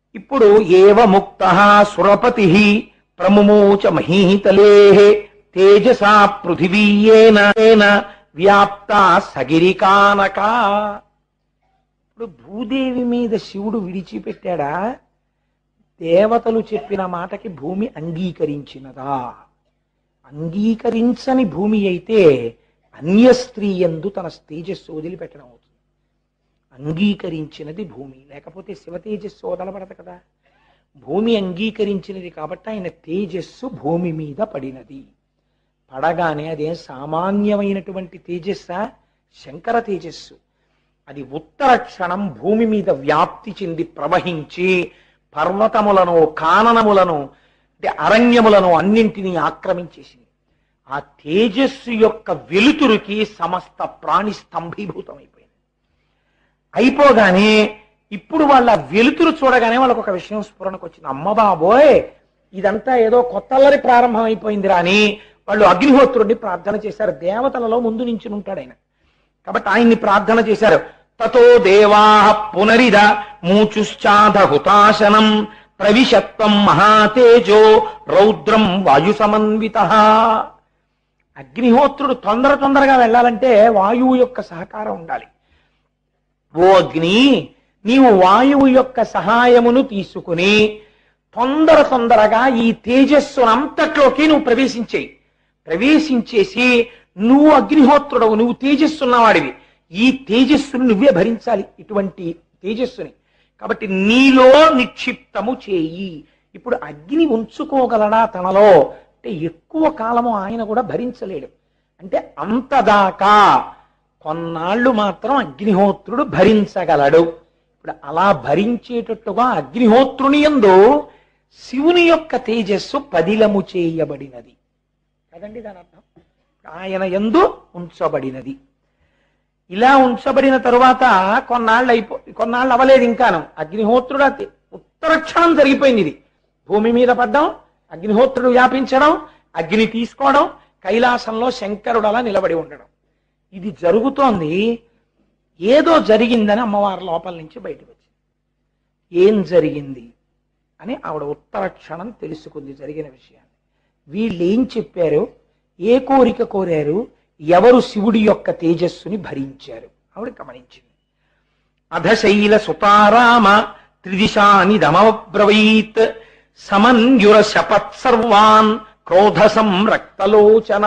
ఇప్పుడు ఏవ ముక్త సురపతి ప్రముమోచ మహీతలే తేజసా పృథివీయేన ఏన వ్యాప్త సగిరికానక ఇప్పుడు భూదేవి మీద శివుడు విడిచిపెట్టాడా దేవతలు చెప్పిన మాటకి భూమి అంగీకరించినదా అంగీకరించని భూమి అయితే అన్య స్త్రీ ఎందు తన తేజస్సు వదిలిపెట్టడం అవుతుంది అంగీకరించినది భూమి లేకపోతే శివ తేజస్సు వదలబడదు కదా భూమి అంగీకరించినది కాబట్టి ఆయన తేజస్సు భూమి మీద పడినది పడగానే అదేం సామాన్యమైనటువంటి తేజస్సా శంకర తేజస్సు అది ఉత్తర క్షణం భూమి మీద వ్యాప్తి చెంది ప్రవహించి పర్వతములను కాననములను అంటే అరణ్యములను అన్నింటినీ ఆక్రమించేసింది ఆ తేజస్సు యొక్క వెలుతురుకి సమస్త ప్రాణి స్తంభీభూతమైపోయింది అయిపోగానే ఇప్పుడు వాళ్ళ వెలుతురు చూడగానే వాళ్ళకు ఒక విషయం స్ఫురణకు వచ్చింది అమ్మ బాబోయ్ ఇదంతా ఏదో కొత్తల్లరి ప్రారంభం అయిపోయింది రాని వాళ్ళు అగ్నిహోత్రుడిని ప్రార్థన చేశారు దేవతలలో ముందు నుంచి ఉంటాడు ఆయన కాబట్టి ఆయన్ని ప్రార్థన చేశారు తతో దేవా పునరిద మూచుశ్చాధ హుతాశనం ప్రవిశత్వం మహాతేజో రౌద్రం వాయు సమన్విత అగ్నిహోత్రుడు తొందర తొందరగా వెళ్ళాలంటే వాయువు యొక్క సహకారం ఉండాలి ఓ అగ్ని నీవు వాయువు యొక్క సహాయమును తీసుకుని తొందర తొందరగా ఈ తేజస్సునంతట్లోకి నువ్వు ప్రవేశించేయి ప్రవేశించేసి నువ్వు అగ్నిహోత్రుడవు నువ్వు తేజస్సున్నవాడివి ఈ తేజస్సును నువ్వే భరించాలి ఇటువంటి తేజస్సుని కాబట్టి నీలో నిక్షిప్తము చేయి ఇప్పుడు అగ్ని ఉంచుకోగలడా తనలో అంటే ఎక్కువ కాలము ఆయన కూడా భరించలేడు అంటే అంతదాకా కొన్నాళ్ళు మాత్రం అగ్నిహోత్రుడు భరించగలడు ఇప్పుడు అలా భరించేటట్టుగా అగ్నిహోత్రుని యందు శివుని యొక్క తేజస్సు పదిలము చేయబడినది కదండి దాని అర్థం ఆయన యందు ఉంచబడినది ఇలా ఉంచబడిన తరువాత కొన్నాళ్ళు అయిపో కొన్నాళ్ళు అవ్వలేదు ఇంకాను అగ్నిహోత్రుడు అతి ఉత్తర క్షణం జరిగిపోయింది ఇది భూమి మీద పడ్డం అగ్నిహోత్రుడు వ్యాపించడం అగ్ని తీసుకోవడం కైలాసంలో శంకరుడు అలా నిలబడి ఉండడం ఇది జరుగుతోంది ఏదో జరిగిందని అమ్మవారి లోపల నుంచి బయటకు వచ్చింది ఏం జరిగింది అని ఆవిడ ఉత్తర క్షణం తెలుసుకుంది జరిగిన విషయాన్ని వీళ్ళు ఏం చెప్పారు ఏ కోరిక కోరారు ఎవరు శివుడి యొక్క తేజస్సుని భరించారు ఆవిడ గమనించింది అధశైల సుతారామ త్రిదిశాని దమబ్రవీత్ సమన్యుర శపత్ సర్వాన్ క్రోధ సంరక్తలోచన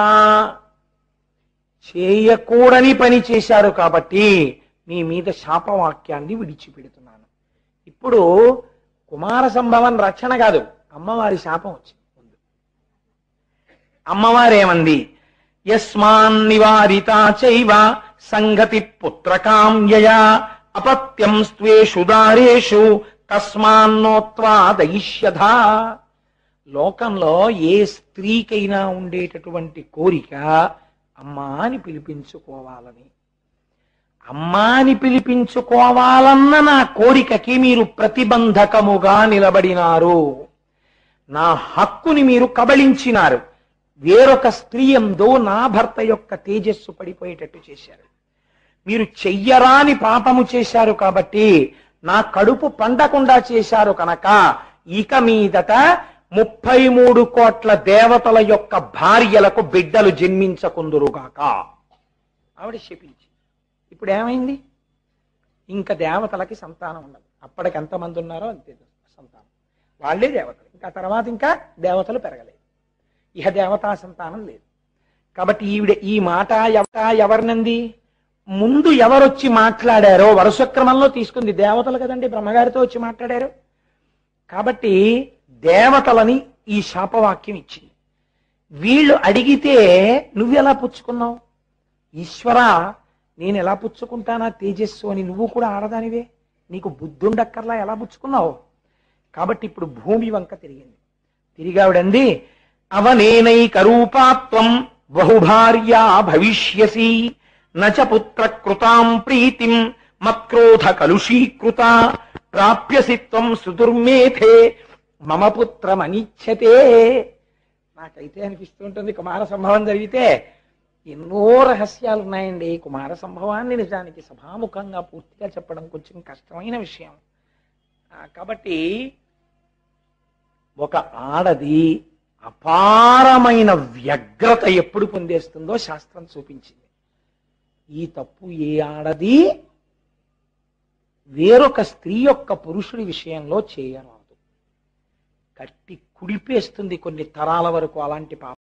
చేయకూడని పని చేశారు కాబట్టి మీ మీద శాపవాక్యాన్ని విడిచిపెడుతున్నాను ఇప్పుడు కుమార సంభవం రక్షణ కాదు అమ్మవారి శాపం వచ్చింది ముందు అమ్మవారేమంది యస్మాన్ నివారితా చైవ సంగతి పుత్రకామ్యయా అపత్యం స్వేషు దారేషు తస్మాన్నోత్వా దయిష్యధా లోకంలో ఏ స్త్రీకైనా ఉండేటటువంటి కోరిక అమ్మా అని పిలిపించుకోవాలని అమ్మా అని పిలిపించుకోవాలన్న నా కోరికకి మీరు ప్రతిబంధకముగా నిలబడినారు నా హక్కుని మీరు కబళించినారు వేరొక స్త్రీ ఎందు నా భర్త యొక్క తేజస్సు పడిపోయేటట్టు చేశారు మీరు చెయ్యరాని పాపము చేశారు కాబట్టి నా కడుపు పండకుండా చేశారు కనుక ఇక మీదట ముప్పై మూడు కోట్ల దేవతల యొక్క భార్యలకు బిడ్డలు జన్మించకుందురుగాక ఆవిడ శపించి ఇప్పుడు ఏమైంది ఇంకా దేవతలకి సంతానం ఉండదు అప్పటికి ఎంతమంది ఉన్నారో అంతే సంతానం వాళ్ళే దేవతలు ఇంకా తర్వాత ఇంకా దేవతలు పెరగలేదు ఇహ దేవతా సంతానం లేదు కాబట్టి ఈవిడ ఈ మాట ఎవట ఎవరినంది ముందు ఎవరొచ్చి మాట్లాడారో వరుస క్రమంలో తీసుకుంది దేవతలు కదండి బ్రహ్మగారితో వచ్చి మాట్లాడారు కాబట్టి దేవతలని ఈ శాపవాక్యం ఇచ్చింది వీళ్ళు అడిగితే నువ్వెలా పుచ్చుకున్నావు ఈశ్వర నేను ఎలా పుచ్చుకుంటానా తేజస్సు అని నువ్వు కూడా ఆడదానివే నీకు బుద్ధుండక్కర్లా ఎలా పుచ్చుకున్నావు కాబట్టి ఇప్పుడు భూమి వంక తిరిగింది తిరిగావిడంది అవనేనైక రూపాత్వం బహుభార్యా భవిష్యసి నచ పుత్ర కృతాం ప్రీతిం మత్క్రోధ కలుషీకృత ప్రాప్యసి త్వం సుదుర్మేధే మమ పుత్రమనిచ్చతే నాకైతే అనిపిస్తుంటుంది కుమార సంభవం జరిగితే ఎన్నో రహస్యాలు ఉన్నాయండి కుమార సంభవాన్ని నిజానికి సభాముఖంగా పూర్తిగా చెప్పడం కొంచెం కష్టమైన విషయం ఆ, కాబట్టి ఒక ఆడది అపారమైన వ్యగ్రత ఎప్పుడు పొందేస్తుందో శాస్త్రం చూపించింది ఈ తప్పు ఏ ఆడది వేరొక స్త్రీ యొక్క పురుషుడి విషయంలో చేయరాదు కట్టి కుడిపేస్తుంది కొన్ని తరాల వరకు అలాంటి పాపం